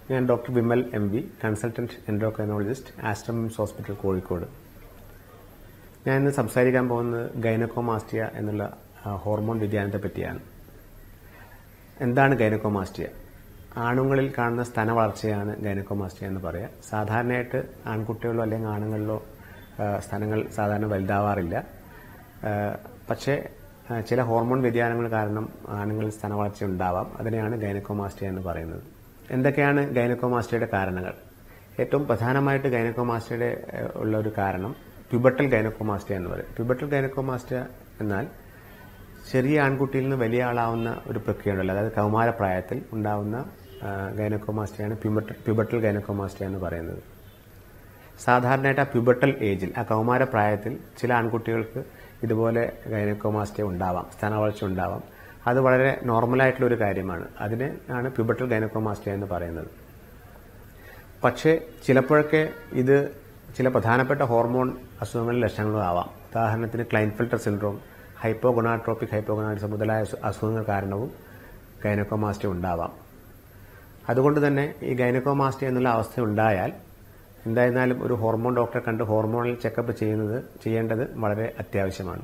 ഞാൻ doctor Vimal M V consultant endocrinologist Aster MIMS hospital Kozhikode ഞാൻ ഇന്ന് സംസാരിക്കാൻ പോകുന്നത് ഗൈനക്കോമാസ്റ്റിയ എന്നുള്ള ആ, ഹോർമോൺ വ്യതിയാനത്തെ പറ്റിയാണ് എന്താണ് ഗൈനക്കോമാസ്റ്റിയ ആണുങ്ങളിൽ കാണുന്ന സ്തന വളർച്ചയാണ് ഗൈനക്കോമാസ്റ്റിയ എന്ന് പറയുക സാധാരണയായിട്ട് ആൺകുട്ടികളിലോ അല്ലെങ്കിൽ ആണുങ്ങളിലോ ആ, സ്തനങ്ങൾ സാധാരണ വലുതാവാറില്ല ആ, പക്ഷേ ആ, ചില ഹോർമോൺ വ്യതിയാനങ്ങൾ കാരണം ആണുങ്ങളിൽ സ്തന വളർച്ച ഉണ്ടാവാം അതിനെയാണ് ഗൈനക്കോമാസ്റ്റിയ എന്ന് പറയുന്നത് എന്തൊക്കെയാണ് ഗൈനക്കോമാസ്റ്റിയയുടെ കാരണങ്ങൾ ഏറ്റവും പ്രധാനമായിട്ട് ഗൈനക്കോമാസ്റ്റിയയുടെ ഏഹ്, ഉള്ള ഒരു കാരണം പ്യൂബട്ടൽ ഗൈനക്കോമാസ്റ്റിയ എന്ന് പറയും പ്യൂബട്ടൽ ഗൈനക്കോമാസ്റ്റിയ എന്നാൽ ചെറിയ ആൺകുട്ടിയിൽ നിന്ന് വലിയ ആളാവുന്ന ഒരു പ്രക്രിയ ഉണ്ടല്ലോ അതായത് കൗമാരപ്രായത്തിൽ ഉണ്ടാവുന്ന ആ, ഗൈനക്കോമാസ്റ്റിയാണ് പ്യൂബട്ടൽ പ്യൂബട്ടൽ ഗൈനക്കോമാസ്റ്റിയ എന്ന് പറയുന്നത് സാധാരണയായിട്ട് ആ പ്യൂബട്ടൽ ഏജിൽ ആ കൗമാരപ്രായത്തിൽ ചില ആൺകുട്ടികൾക്ക് ഇതുപോലെ ഗൈനക്കോമാസ്റ്റിയ ഉണ്ടാവാം സ്ഥാനവളർച്ച ഉണ്ടാവാം അത് വളരെ നോർമലായിട്ടുള്ള ഒരു കാര്യമാണ് അതിനെ ആണ് പ്യൂബട്ടൽ ഗൈനക്കോമാസ്റ്റിയ എന്ന് പറയുന്നത് പക്ഷേ ചിലപ്പോഴൊക്കെ ഇത് ചില പ്രധാനപ്പെട്ട ഹോർമോൺ അസുഖങ്ങളുടെ ലക്ഷണങ്ങളും ആവാം ഉദാഹരണത്തിന് Klinefelter syndrome hypogonadotropic hypogonadism മുതലായ അസു- അസുഖങ്ങൾ കാരണവും ഗൈനക്കോമാസ്റ്റിയ ഉണ്ടാവാം അതുകൊണ്ട് തന്നെ ഈ ഗൈനക്കോമാസ്റ്റിയ എന്നുള്ള അവസ്ഥ ഉണ്ടായാൽ എന്തായിരുന്നാലും ഒരു ഹോർമോൺ ഡോക്ടറെ കണ്ട് ഹോർമോണൽ ചെക്കപ്പ് ചെയ്യുന്നത് ചെയ്യേണ്ടത് വളരെ അത്യാവശ്യമാണ്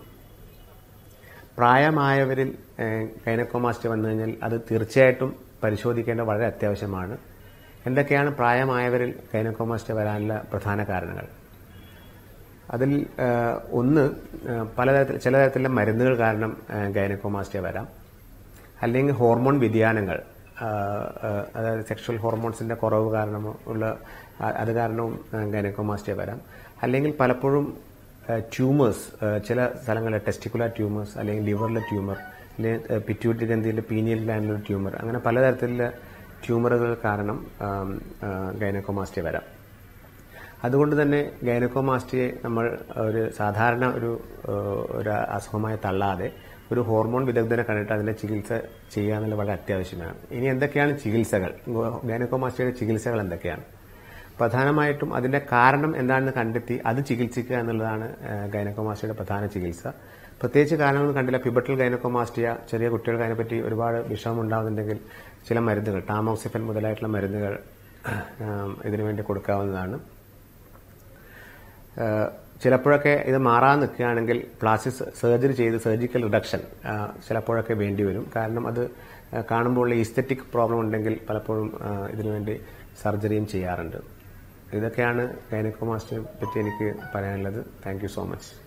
പ്രായമായവരിൽ ഏഹ്, ഗൈനക്കോമാസ്റ്റിയ വന്നു കഴിഞ്ഞാൽ അത് തീർച്ചയായിട്ടും പരിശോധിക്കേണ്ടത് വളരെ അത്യാവശ്യമാണ് എന്തൊക്കെയാണ് പ്രായമായവരിൽ ഗൈനക്കോമാസ്റ്റിയ വരാനുള്ള പ്രധാന കാരണങ്ങൾ അതിൽ ഏഹ്, ഒന്ന് ഏഹ്, പലതരത്തിൽ ചില തരത്തിലുള്ള മരുന്നുകൾ കാരണം ഏഹ്, ഗൈനക്കോമാസ്റ്റിയ വരാം അല്ലെങ്കിൽ ഹോർമോൺ വ്യതിയാനങ്ങൾ ആഹ്, ആഹ്, അതായത് സെക്ഷൽ ഹോർമോൺസിന്റെ കുറവ് കാരണമോ ഉള്ള ആ- അത് കാരണവും ഏഹ്, ഗൈനക്കോമാസ്റ്റിയ വരാം അല്ലെങ്കിൽ പലപ്പോഴും ട്യൂമേഴ്സ് ചില സ്ഥലങ്ങളിലെ ടെസ്റ്റിക്കുലർ ട്യൂമേഴ്സ് അല്ലെങ്കിൽ ലിവറിലെ ട്യൂമർ അല്ലെങ്കിൽ പിറ്റ്യൂട്ടറി ഗ്രന്ഥിയിലെ പീനിയൽ ഗ്ലാൻഡിലെ ട്യൂമർ അങ്ങനെ പലതരത്തിലുള്ള ട്യൂമറുകൾ കാരണം ആം, ആ, ഗൈനക്കോമാസ്റ്റിയ വരാം അതുകൊണ്ട് തന്നെ ഗൈനക്കോമാസ്റ്റിയെ നമ്മൾ ഒരു സാധാരണ ഒരു ഏഹ്, ഒരു അസുഖമായി തള്ളാതെ ഒരു ഹോർമോൺ വിദഗ്ധനെ കണ്ടിട്ട് അതിന്റെ ചികിത്സ ചെയ്യുക എന്നുള്ളത് വളരെ അത്യാവശ്യമാണ് ഇനി എന്തൊക്കെയാണ് ചികിത്സകൾ ഗൈനക്കോമാസ്റ്റിയുടെ ചികിത്സകൾ എന്തൊക്കെയാണ് പ്രധാനമായിട്ടും അതിന്റെ കാരണം എന്താണെന്ന് കണ്ടെത്തി അത് ചികിത്സിക്കുക എന്നുള്ളതാണ് ഏഹ്, ഗൈനക്കോമാസ്റ്റിയുടെ പ്രധാന ചികിത്സ പ്രത്യേകിച്ച് കാരണമൊന്നും കണ്ടില്ല പിബട്ടൽ ഗൈനക്കോമാസ്റ്റിയ ചെറിയ കുട്ടികൾക്ക് അതിനെപ്പറ്റി ഒരുപാട് വിഷമം ഉണ്ടാകുന്നുണ്ടെങ്കിൽ ചില മരുന്നുകൾ ടാമോക്സിഫൻ മുതലായിട്ടുള്ള മരുന്നുകൾ ഏഹ്, ഇതിനുവേണ്ടി കൊടുക്കാവുന്നതാണ് ഏഹ് ചിലപ്പോഴൊക്കെ ഇത് മാറാൻ നിൽക്കുകയാണെങ്കിൽ പ്ലാസ്റ്റിക് സർജറി ചെയ്ത് സർജിക്കൽ റിഡക്ഷൻ ചിലപ്പോഴൊക്കെ വേണ്ടി വരും കാരണം അത് ഏഹ് കാണുമ്പോൾ ഈസ്തറ്റിക് പ്രോബ്ലം ഉണ്ടെങ്കിൽ പലപ്പോഴും ഏഹ് ഇതിനുവേണ്ടി സർജറിയും ചെയ്യാറുണ്ട് ഇതൊക്കെയാണ് ഗൈനക്കോമാസ്റ്റിനെ പറ്റി എനിക്ക് പറയാനുള്ളത് താങ്ക് യു സോ മച്ച്